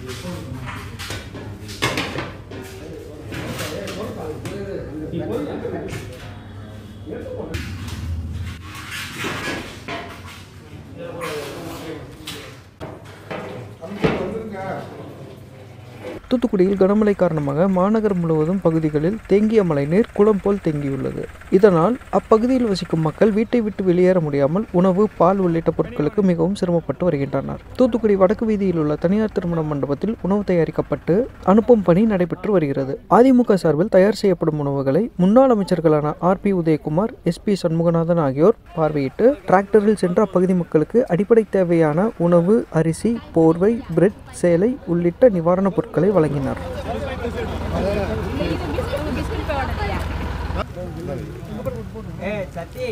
தூத்துக்குடியில் கனமழை காரணமாக மாநகர் முழுவதும் பகுதிகளில் தேங்கிய மழைநீர் குளம் போல் தேங்கியுள்ளது இதனால் அப்பகுதியில் வசிக்கும் மக்கள் வீட்டை விட்டு வெளியேற முடியாமல் உணவு பால் உள்ளிட்ட பொருட்களுக்கு மிகவும் சிரமப்பட்டு வருகின்றனர் தூத்துக்குடி வடக்கு வீதியில் உள்ள தனியார் திருமண மண்டபத்தில் உணவு தயாரிக்கப்பட்டு அனுப்பும் பணி நடைபெற்று வருகிறது அதிமுக சார்பில் தயார் செய்யப்படும் உணவுகளை முன்னாள் அமைச்சர்களான R P Udhayakumar S P Shanmuganathan ஆகியோர் பார்வையிட்டு டிராக்டரில் சென்று அப்பகுதி மக்களுக்கு அடிப்படை தேவையான உணவு அரிசி போர்வை பிரெட் சேலை உள்ளிட்ட நிவாரணப் பொருட்களை வழங்கினார் ஏ சத்தி